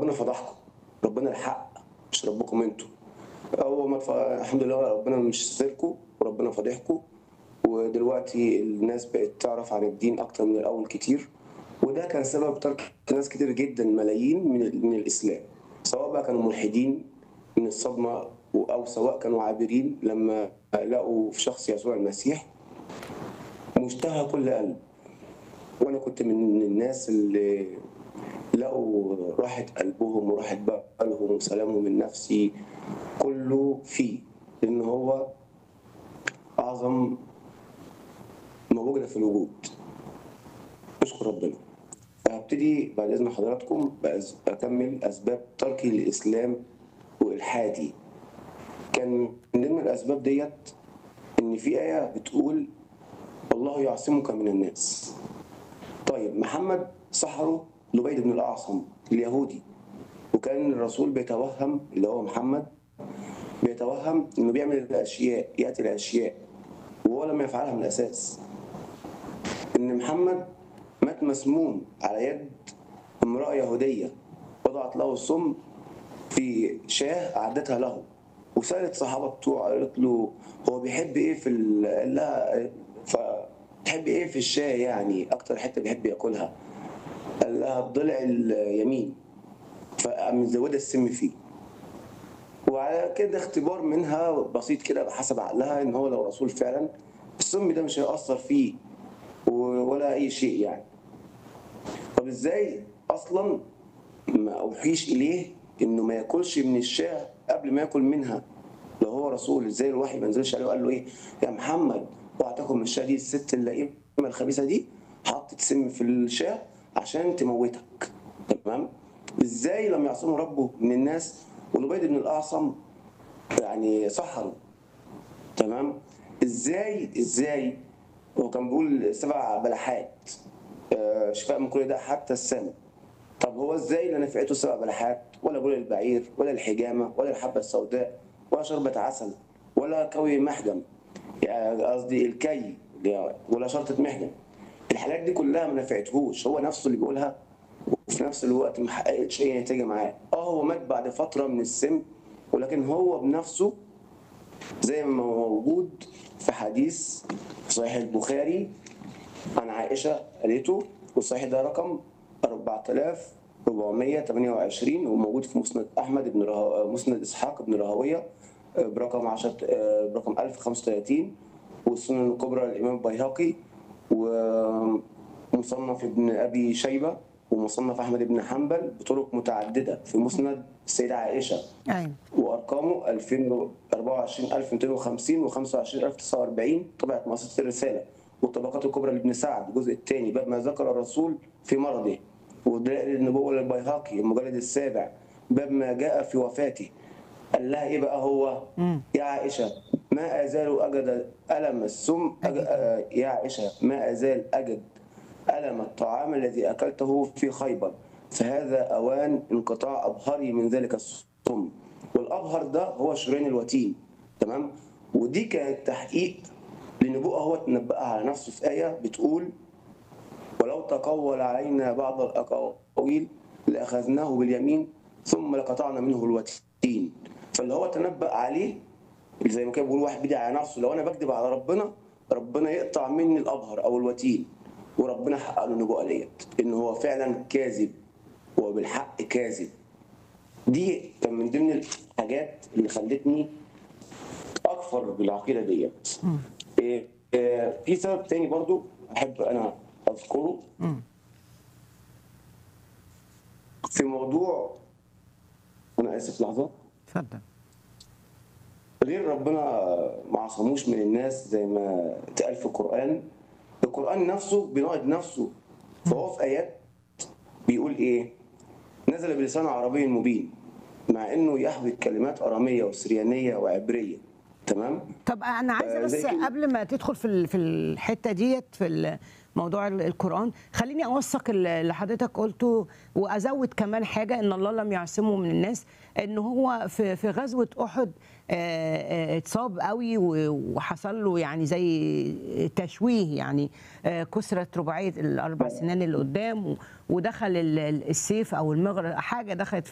ربنا فضحكم ربنا الحق مش ربكم انتوا هو ما تف... الحمد لله ربنا مش سيركم وربنا فضحكم ودلوقتي الناس بقت تعرف عن الدين اكتر من الاول كتير وده كان سبب ترك ناس كتير جدا ملايين من, من الاسلام سواء بقى كانوا ملحدين من الصدمه او سواء كانوا عابرين لما لقوا في شخص يسوع المسيح مشتهى كل قلب وانا كنت من الناس اللي لقوا راحة قلبهم وراحة بالهم وسلامهم النفسي كله فيه لأن هو أعظم ما وجد في الوجود نشكر ربنا هبتدي بعد إذن حضراتكم بأز- أكمل أسباب تركي للإسلام وإلحادي كان من ضمن الأسباب ديت إن في آية بتقول الله يعصمك من الناس طيب محمد سحره لبيد بن الأعصم اليهودي وكان الرسول بيتوهم اللي هو محمد بيتوهم انه بيعمل الاشياء ياتي الاشياء وهو لم يفعلها من الاساس ان محمد مات مسموم على يد امراه يهوديه وضعت له السم في شاه اعدتها له وسالت الصحابه بتوعه قالت له هو بيحب ايه في ال... قال لها فتحب ايه في الشاه يعني اكتر حته بيحب ياكلها قال لها الضلع اليمين فقام مزوده السم فيه وعلى كده اختبار منها بسيط كده بحسب عقلها ان هو لو رسول فعلا السم ده مش هيأثر فيه و- ولا اي شيء يعني طب ازاي اصلا ما اوحيش اليه انه ما ياكلش من الشاه قبل ما ياكل منها لو هو رسول ازاي الوحي ما نزلش عليه وقال له ايه يا محمد اوعى تاكل من الشاه دي الست اللئيمه الخبيثه دي حطت سم في الشاه عشان تموتك تمام ازاي لم يعصمه ربه من الناس ولبيد بن الاعصم يعني سحره تمام ازاي ازاي هو كان بيقول سبع بلحات آه، شفاء من كل ده حتى السم طب هو ازاي لا نفعته سبع بلحات ولا بول البعير ولا الحجامه ولا الحبه السوداء ولا شربة عسل ولا كوي محجم يعني قصدي الكي اللي هو- ولا شرطة محجم الحاجات دي كلها ما نفعتهوش هو نفسه اللي بيقولها وفي نفس الوقت ما حققتش اي نتيجه معاه اه هو مات بعد فتره من السم ولكن هو بنفسه زي ما هو موجود في حديث في صحيح البخاري عن عائشه قالته والصحيح ده رقم 4428 وموجود في مسند احمد بن رها... مسند اسحاق بن راهويه آه، برقم 10 آه، برقم 1035 والسنن الكبرى للامام البيهقي ومصنف ابن ابي شيبه ومصنف احمد بن حنبل بطرق متعدده في مسند السيده عائشه ايوه وارقامه 2024 1250 و25049 طبعه مؤسسه الرساله والطبقات الكبرى لابن سعد الجزء الثاني باب ما ذكر الرسول في مرضه ودلائل النبوه للبيهقي المجلد السابع باب ما جاء في وفاته قال لها ايه بقى هو يا عائشه ما ازال اجد الم السم أج... آه، يا عائشه ما ازال اجد ألم الطعام الذي أكلته في خيبر فهذا أوان انقطاع أبهري من ذلك السم والأبهر ده هو شرين الوتين تمام ودي كانت تحقيق لنبوءة هو تنبأها على نفسه في آية بتقول ولو تقول علينا بعض الأقاويل لأخذناه باليمين ثم لقطعنا منه الوتين فاللي هو تنبأ عليه اللي زي ما كان بيقول واحد بيدعي على نفسه لو أنا بكذب على ربنا ربنا يقطع مني الأبهر أو الوتين وربنا حقق له النبوءة ديت إن هو فعلا كاذب وبالحق كاذب دي كان من ضمن الحاجات اللي خلتني اكفر بالعقيده ديت إيه، إيه، في سبب تاني برضو احب انا اذكره في موضوع انا اسف لحظه اتفضل غير ربنا ما عصموش من الناس زي ما اتقال في القرآن القرآن نفسه بيناقض نفسه فهو في آيات بيقول إيه نزل بلسان عربي مبين مع إنه يحوي كلمات أرامية وسريانية وعبرية تمام طب انا عايزه آه، بس زي كده. قبل ما تدخل في ال- في الحته ديت في ال- موضوع ال- القران خليني اوثق ال- اللي حضرتك قلته وازود كمان حاجه ان الله لم يعصمه من الناس ان هو في في غزوه احد آه، آه، اتصاب قوي و- وحصل له يعني زي تشويه يعني آه، كسرت رباعيه الاربع سنان اللي قدام و- ودخل ال- ال- السيف او المغرب حاجه دخلت